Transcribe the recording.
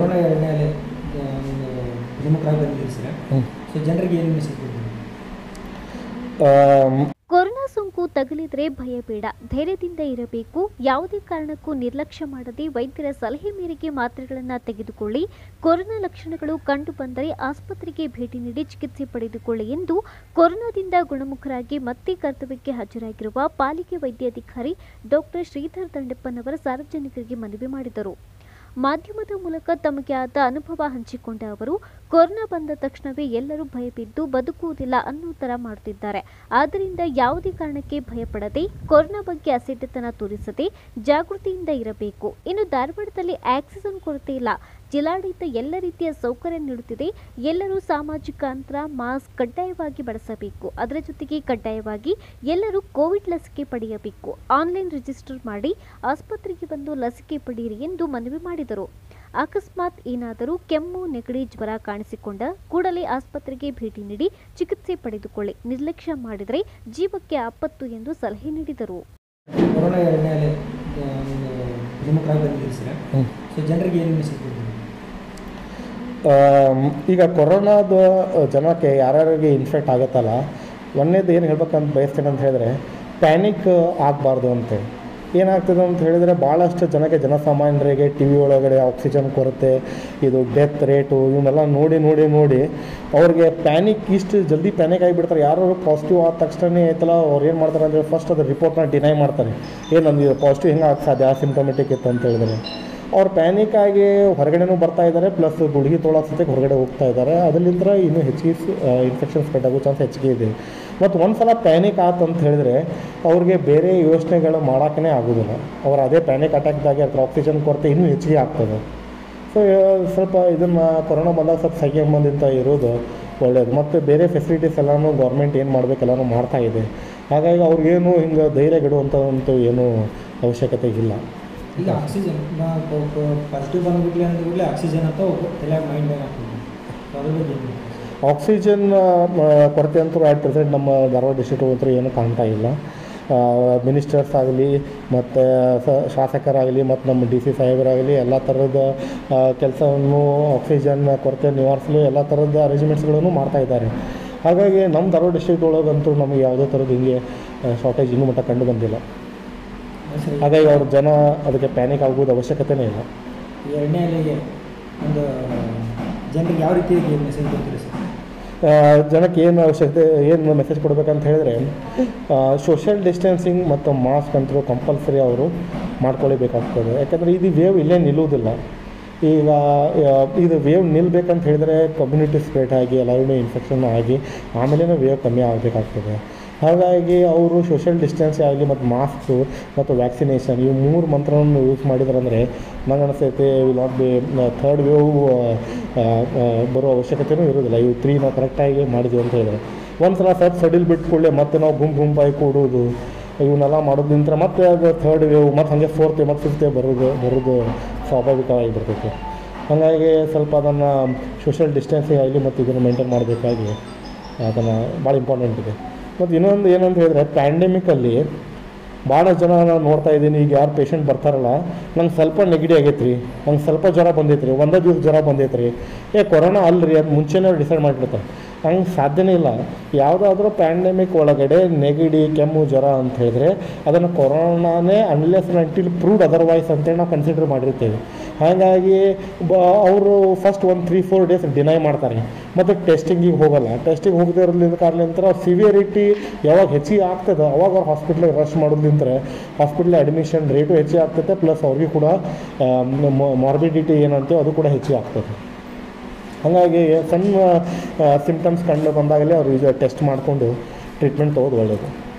Corona ಎರಡನೇ ಅಲೆ ಆ, ಒಂದು ಪ್ರಮುಖರಾಗಿ ಬಂದಿದ್ದೀರಿ ಸರ್ ಹ್ಮ್. ಸೊ ಜನರಿಗೆ ಏನು ಮೆಸೇಜ್ ಕೊಡ್ತೀವಿ ಆಮ್, ಕೊರೋನಾ ಸೋಂಕು ತಗುಲಿದ್ರೆ ಭಯಬೇಡ ಧೈರ್ಯದಿಂದ ಇರಬೇಕು ಯಾವುದೇ ಕಾರಣಕ್ಕೂ ನಿರ್ಲಕ್ಷ್ಯ ಮಾಡದೆ ವೈದ್ಯರ ಸಲಹೆ ಮೇರೆಗೆ ಮಾತ್ರೆಗಳನ್ನು ತೆಗೆದುಕೊಳ್ಳಿ ಕೊರೋನಾ ಲಕ್ಷಣಗಳು ಕಂಡು ಬಂದರೆ ಆಸ್ಪತ್ರೆಗೆ ಭೇಟಿ ನೀಡಿ ಚಿಕಿತ್ಸೆ ಪಡೆದುಕೊಳ್ಳಿ ಎಂದು ಕೊರೋನಾದಿಂದ ಗುಣಮುಖರಾಗಿ ಮತ್ತೆ ಕರ್ತವ್ಯಕ್ಕೆ ಹಾಜರಾಗಿರುವ ಪಾಲಿಕೆ ವೈದ್ಯಾಧಿಕಾರಿ ಡಾಕ್ಟರ್ ಶ್ರೀಧರ್ ದಂಡೆಪ್ಪನವರ ಸಾರ್ವಜನಿಕರಿಗೆ ಮನವಿ ಮಾಡಿದರು ಮಾಧ್ಯಮದ ಮೂಲಕ ತಮಗೆ ಆದ ಅನುಭವ ಹಂಚಿಕೊಂಡ ಅವರು ಕೊರೋನಾ ಬಂದ ತಕ್ಷಣವೇ ಎಲ್ಲರೂ ಭಯಬಿದ್ದು ಬದುಕುವುದಿಲ್ಲ ಅನ್ನೋ ಥರ ಮಾಡುತ್ತಿದ್ದಾರೆ ಆದ್ದರಿಂದ ಯಾವುದೇ ಕಾರಣಕ್ಕೆ ಭಯಪಡದೆ ಕೊರೋನಾ ಬಗ್ಗೆ ಅಸಡ್ಡೆತನ ತೋರಿಸದೆ ಜಾಗೃತಿಯಿಂದ ಇರಬೇಕು ಇನ್ನು ಧಾರವಾಡದಲ್ಲಿ ಆಕ್ಸಿಜನ್ ಕೊರತೆ ಇಲ್ಲ ಜಿಲ್ಲಾಡಳಿತ ಎಲ್ಲ ರೀತಿಯ ಸೌಕರ್ಯ ನೀಡುತ್ತಿದೆ ಎಲ್ಲರೂ ಸಾಮಾಜಿಕ ಅಂತರ ಮಾಸ್ಕ್ ಕಡ್ಡಾಯವಾಗಿ ಬಳಸಬೇಕು ಅದರ ಜೊತೆಗೆ ಕಡ್ಡಾಯವಾಗಿ ಎಲ್ಲರೂ ಕೋವಿಡ್ ಲಸಿಕೆ ಪಡೆಯಬೇಕು ಆನ್ಲೈನ್ ರಿಜಿಸ್ಟರ್ ಮಾಡಿ ಆಸ್ಪತ್ರೆಗೆ ಬಂದು ಲಸಿಕೆ ಪಡೆಯಿರಿ ಎಂದು ಮನವಿ ಮಾಡಿದರು ಅಕಸ್ಮಾತ್ ಏನಾದರೂ ಕೆಮ್ಮು ನೆಗಡಿ ಜ್ವರ ಕಾಣಿಸಿಕೊಂಡ ಕೂಡಲೇ ಆಸ್ಪತ್ರೆಗೆ ಭೇಟಿ ನೀಡಿ ಚಿಕಿತ್ಸೆ ಪಡೆದುಕೊಳ್ಳಿ ನಿರ್ಲಕ್ಷ್ಯ ಮಾಡಿದರೆ ಜೀವಕ್ಕೆ ಆಪತ್ತು ಎಂದು ಸಲಹೆ ನೀಡಿದರು ಕೊರೋನಾ ಎರಡನೇ ಅಲೆ ಆ, ಒಂದು ಪ್ರಮುಖರಾಗಿ ಬಂದಿದ್ದೀರಿ ಸರ್ ಹ್ಮ್. ಸೊ ಜನರಿಗೆ ಏನು ಮೆಸೇಜ್ ಕೊಡ್ತೀವಿ ಆಮ್, ಈಗ ಕೊರೋನಾದ ಜನಕ್ಕೆ ಯಾರ್ಯಾರಿಗೆ ಇನ್ಫೆಕ್ಟ್ ಆಗುತ್ತಲ್ಲ ಒಂದೇದು ಏನು ಹೇಳ್ಬೇಕಂತ ಬಯಸ್ತೇನೆ ಅಂತ ಹೇಳಿದ್ರೆ ಪ್ಯಾನಿಕ್ ಆಗಬಾರ್ದು ಅಂತೇಳಿ ಏನಾಗ್ತದೆ ಅಂತ ಹೇಳಿದರೆ ಭಾಳಷ್ಟು ಜನಕ್ಕೆ ಜನಸಾಮಾನ್ಯರಿಗೆ ಟಿ ವಿ ಒಳಗಡೆ ಆಕ್ಸಿಜನ್ ಕೊರತೆ ಇದು ಡೆತ್ ರೇಟು ಇವನ್ನೆಲ್ಲ ನೋಡಿ ನೋಡಿ ನೋಡಿ ಅವ್ರಿಗೆ ಪ್ಯಾನಿಕ್ ಇಷ್ಟು ಜಲ್ದಿ ಪ್ಯಾನಿಕ್ ಆಗಿಬಿಡ್ತಾರೆ ಯಾರು ಪಾಸಿಟಿವ್ ಆದ ತಕ್ಷಣ ಆಯ್ತಲ್ಲ ಅವ್ರು ಏನು ಮಾಡ್ತಾರೆ ಅಂದರೆ ಫಸ್ಟ್ ಅದು ರಿಪೋರ್ಟ್ನ ಡಿನೈ ಮಾಡ್ತಾರೆ ಏನು ನಂದು ಪಾಸಿಟಿವ್ ಹೆಂಗೆ ಆಗ ಸಾಧ್ಯ ಸಿಂಟಮೆಟಿಕ್ ಇತ್ತು ಅಂತ ಹೇಳಿದ್ರೆ ಅವ್ರು ಪ್ಯಾನಿಕ್ ಆಗಿ ಹೊರಗಡೆನೂ ಬರ್ತಾ ಇದ್ದಾರೆ ಪ್ಲಸ್ ಗುಳಿಗೆ ತೊಗೊಳಕ್ಕೆ ಸತ್ಯಕ್ಕೆ ಹೊರಗಡೆ ಹೋಗ್ತಾ ಇದ್ದಾರೆ ಅದರಿಂದ ಇನ್ನೂ ಹೆಚ್ಚಿಗೆ ಇನ್ಫೆಕ್ಷನ್ ಸ್ಪ್ರೆಡ್ ಆಗೋ ಚಾನ್ಸ್ ಹೆಚ್ಚಿಗೆ ಇದೆ ಮತ್ತು ಒಂದು ಸಲ ಪ್ಯಾನಿಕ್ ಆಯ್ತು ಅಂತ ಹೇಳಿದ್ರೆ ಅವ್ರಿಗೆ ಬೇರೆ ಯೋಚನೆಗಳು ಮಾಡೋಕ್ಕೇ ಆಗೋದಿಲ್ಲ ಅವ್ರು ಅದೇ ಪ್ಯಾನಿಕ್ ಅಟ್ಯಾಕ್ದಾಗೆ ಅದ್ರ ಆಕ್ಸಿಜನ್ ಕೊರತೆ ಇನ್ನೂ ಹೆಚ್ಚಿಗೆ ಆಗ್ತದೆ ಸೊ ಸ್ವಲ್ಪ ಇದನ್ನು ಕೊರೋನಾ ಬಂದಾಗ ಸ್ವಲ್ಪ ಸಂಯಮದಿಂದ ಇರೋದು ಒಳ್ಳೆಯದು ಮತ್ತು ಬೇರೆ ಫೆಸಿಲಿಟೀಸ್ ಎಲ್ಲನೂ ಗೌರ್ಮೆಂಟ್ ಏನು ಮಾಡಬೇಕೆಲ್ಲನೂ ಮಾಡ್ತಾ ಇದೆ ಹಾಗಾಗಿ ಅವ್ರಿಗೇನು ಹಿಂಗೆ ಧೈರ್ಯ ಗೆಡುವಂಥದ್ದು ಏನೂ ಅವಶ್ಯಕತೆ ಇಲ್ಲ ಈಗ ಆಕ್ಸಿಜನ್ ಪಾಸಿಟಿವ್ ಬಂದ್ಬಿಟ್ಲಿ ಅಂದ ಕೂಡಲೇ ಆಕ್ಸಿಜನ್ ಅಂತ ತಲೆಯಾಗ ಮೈಂಡ್ ಆಗ್ತದೆ ಸೊ ಅದ್ರ ಬಗ್ಗೆ ಏನು ಆಕ್ಸಿಜನ್ ಮ, ಕೊರತೆ ಅಂತೂ ಆ್ಯಟ್ ಪ್ರೆಸೆಂಟ್ ನಮ್ಮ ಧಾರವಾಡ ಡಿಸ್ಟ್ರಿಕ್ಟ್ ಅಂತೂ ಏನೂ ಕಾಣ್ತಾ ಇಲ್ಲ ಮಿನಿಸ್ಟರ್ಸ್ ಆಗಲಿ ಮತ್ತು ಶಾಸಕರಾಗಲಿ ಮತ್ತು ನಮ್ಮ ಡಿ ಸಿ ಸಾಹೇಬರಾಗಲಿ ಎಲ್ಲ ಥರದ ಕೆಲಸವನ್ನು ಆಕ್ಸಿಜನ್ ಕೊರತೆ ನಿವಾರಿಸಲು ಎಲ್ಲ ಥರದ ಅರೇಂಜ್ಮೆಂಟ್ಸ್ಗಳನ್ನು ಮಾಡ್ತಾ ಇದ್ದಾರೆ ಹಾಗಾಗಿ ನಮ್ಮ ಧಾರವಾಡ ಡಿಸ್ಟ್ರಿಕ್ಟ್ ಒಳಗಂತೂ ನಮಗೆ ಯಾವುದೇ ಥರದ ಹಿಂಗೆ ಶಾರ್ಟೇಜ್ ಇನ್ನೂ ಮಟ್ಟ ಕಂಡು ಬಂದಿಲ್ಲ ಸರಿ ಹಾಗಾಗಿ ಅವ್ರ ಜನ ಅದಕ್ಕೆ ಪ್ಯಾನಿಕ್ ಆಗೋದು ಅವಶ್ಯಕತೆನೇ ಇಲ್ಲ ಈ ಎರಡನೇ ಅಲೆಗೆ ಒಂದು ಜನರಿಗೆ ಯಾವ ರೀತಿ ಮೆಸೇಜ್ ಕೊಡ್ತೀರಿ ಸರ್ ಆ, ಜನಕ್ಕೆ ಏನು ಅವಶ್ಯಕತೆ ಏನು ಮೆಸೇಜ್ ಕೊಡಬೇಕಂತ ಹೇಳಿದ್ರೆ ಸೋಷಿಯಲ್ ಡಿಸ್ಟೆನ್ಸಿಂಗ್ ಮತ್ತು ಮಾಸ್ಕ್ ಅಂತೂ ಕಂಪಲ್ಸರಿ ಅವರು ಮಾಡ್ಕೊಳ್ಳೇಬೇಕಾಗ್ತದೆ ಯಾಕಂದರೆ ಇದು ವೇವ್ ಇಲ್ಲೇ ನಿಲ್ಲುವುದಿಲ್ಲ ಈಗ ಆ, ಇದು ವೇವ್ ನಿಲ್ಲಬೇಕಂತ ಹೇಳಿದರೆ ಕಮ್ಯುನಿಟಿ ಸ್ಪ್ರೆಡ್ ಆಗಿ ಎಲ್ಲರಿಗೂ ಇನ್ಫೆಕ್ಷನ್ ಆಗಿ ಆಮೇಲೆ ವೇವ್ ಕಮ್ಮಿ ಆಗಬೇಕಾಗ್ತದೆ ಹಾಗಾಗಿ ಅವರು ಸೋಷಿಯಲ್ ಡಿಸ್ಟೆನ್ಸ್ ಆಗಲಿ ಮತ್ತು ಮಾಸ್ಕು ಮತ್ತು ವ್ಯಾಕ್ಸಿನೇಷನ್ ಇವು ಮೂರು ಮಂತ್ರವನ್ನು ಯೂಸ್ ಮಾಡಿದ್ರಂದರೆ ನಂಗೆ ಅನಿಸ್ತೈತೆ will not be third wave ಬರೋ ಅವಶ್ಯಕತೆಯೂ ಇರೋದಿಲ್ಲ ಇವು ತ್ರೀ ನಾವು ಕರೆಕ್ಟಾಗಿ ಮಾಡಿದ್ವಿ ಅಂತ ಹೇಳಿದ್ರೆ ಒಂದು ಸಲ ಸ್ವಲ್ಪ ಸಡಿಲ್ ಬಿಟ್ಟು ಕೂಡಲೇ ಮತ್ತೆ ನಾವು ಗುಂಪು ಗುಂಪಾಗಿ ಕೂಡೋದು ಇವನ್ನೆಲ್ಲ ಮಾಡೋದ್ರಿಂದ ಮತ್ತೆ ಅದು ಥರ್ಡ್ ವೇವ್ ಮತ್ತು ಹಾಗೆ ಫೋರ್ತ್ ಮತ್ತು ಫಿಫ್ತ್ ಬರೋದು ಬರೋದು ಸ್ವಾಭಾವಿಕವಾಗಿ ಬರ್ತೈತೆ ಹಾಗಾಗಿ ಸ್ವಲ್ಪ ಅದನ್ನು ಸೋಷಿಯಲ್ ಡಿಸ್ಟೆನ್ಸಿಂಗ್ ಆಗಲಿ ಮತ್ತು ಇದನ್ನು ಮೇಂಟೈನ್ ಮಾಡಬೇಕಾಗಿ ಅದನ್ನು ಭಾಳ ಇಂಪಾರ್ಟೆಂಟ್ ಇದೆ ಮತ್ತು ಇನ್ನೊಂದು ಏನಂತ ಹೇಳಿದ್ರೆ ಪ್ಯಾಂಡಮಿಕಲ್ಲಿ ಭಾಳ ಜನ ನಾನು ನೋಡ್ತಾ ಇದ್ದೀನಿ ಈಗ ಯಾರು ಪೇಷಂಟ್ ಬರ್ತಾರಲ್ಲ ನಂಗೆ ಸ್ವಲ್ಪ ನೆಗಡಿ ಆಗೈತೆ ರೀ ನಂಗೆ ಸ್ವಲ್ಪ ಜ್ವರ ಬಂದೈತೆ ರೀ ಒಂದೇ ದಿವಸ ಜ್ವರ ಬಂದೈತೆ ರೀ ಏ ಕೊರೋನಾ ಅಲ್ರಿ ಅದು ಮುಂಚೆನೇ ಡಿಸೈಡ್ ಮಾಡಿಬಿಡ್ತಾರೆ ಹಂಗೆ ಸಾಧ್ಯನೇ ಇಲ್ಲ ಯಾವುದಾದ್ರೂ ಪ್ಯಾಂಡಮಿಕ್ ಒಳಗಡೆ ನೆಗಡಿ ಕೆಮ್ಮು ಜ್ವರ ಅಂತ ಹೇಳಿದ್ರೆ ಅದನ್ನು ಕೊರೋನಾನೇ ಅನ್ಲೆಸ್ ಅಂಟಿಲ್ ಪ್ರೂವ್ಡ್ ಅದರ್ವೈಸ್ ಅಂತೇಳಿ ನಾವು ಕನ್ಸಿಡರ್ ಮಾಡಿರ್ತೇವೆ ಹಾಗಾಗಿ ಬ ಅವರು ಫಸ್ಟ್ ಒಂದು ತ್ರೀ ಫೋರ್ ಡೇಸ್ ಡಿನೈ ಮಾಡ್ತಾರೆ ಮತ್ತು ಟೆಸ್ಟಿಂಗಿಗೆ ಹೋಗಲ್ಲ ಟೆಸ್ಟಿಂಗ್ ಹೋಗದೇ ಇರೋದ್ರಿಂದ ಕಾರಣಲಿಂತ್ರ ಸಿವಿಯರಿಟಿ ಯಾವಾಗ ಹೆಚ್ಚಿಗೆ ಆಗ್ತದೆ ಅವಾಗ ಅವ್ರು ಹಾಸ್ಪಿಟ್ಲಿಗೆ ರಶ್ ಮಾಡೋದ್ಲಿಂತ್ರ ಹಾಸ್ಪಿಟ್ಲ್ ಅಡ್ಮಿಷನ್ ರೇಟು ಹೆಚ್ಚಿಗೆ ಆಗ್ತೈತೆ ಪ್ಲಸ್ ಅವ್ರಿಗೆ ಕೂಡ ಮಾರ್ಬಿಡಿಟಿ ಏನಂತೀವೋ ಅದು ಕೂಡ ಹೆಚ್ಚಿಗೆ ಆಗ್ತದೆ ಹಾಗಾಗಿ ಸಣ್ಣ ಸಿಮ್ಟಮ್ಸ್ ಕಂಡು ಬಂದಾಗಲೇ ಅವ್ರು ಟೆಸ್ಟ್ ಮಾಡಿಕೊಂಡು ಟ್ರೀಟ್ಮೆಂಟ್ ತೊಗೋದು ಒಳ್ಳೆಯದು